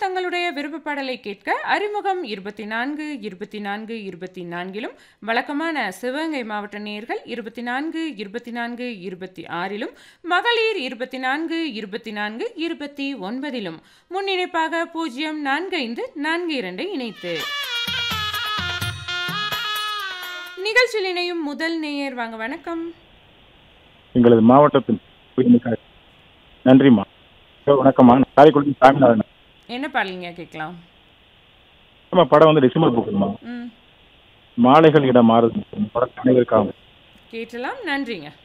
தங்களுடைய விருப்ப பாடலை கேட்க அறிமுகம் இருபத்தி நான்கு இருபத்தி நான்கு இருபத்தி நான்கிலும் வழக்கமான சிவகங்கை மாவட்ட நேயர்கள் இருபத்தி நான்கு இருபத்தி நான்கு இருபத்தி ஆறிலும் மகளிர் இருபத்தி நான்கு இருபத்தி நான்கு இருபத்தி ஒன்பதிலும் முன்னிணைப்பாக பூஜ்ஜியம் நான்கு ஐந்து நான்கு இரண்டை இணைத்து நிகழ்ச்சியில் இணையும் முதல் நேயர் வாங்க வணக்கம் எங்களது மாவட்டத்தின் உரிமைக்காக நன்றிம்மா ஹலோ, வணக்கம்மா நான் காரைக்குடி சாமிநாதன் என்ன பாடலிங்க கேட்கலாம் நம்ம படம் வந்து டிசம்பர் புக்குமா ம் மாலைகள் இடம் மாறுது படம் அனைவருக்காக கேட்டலாம் நன்றிங்க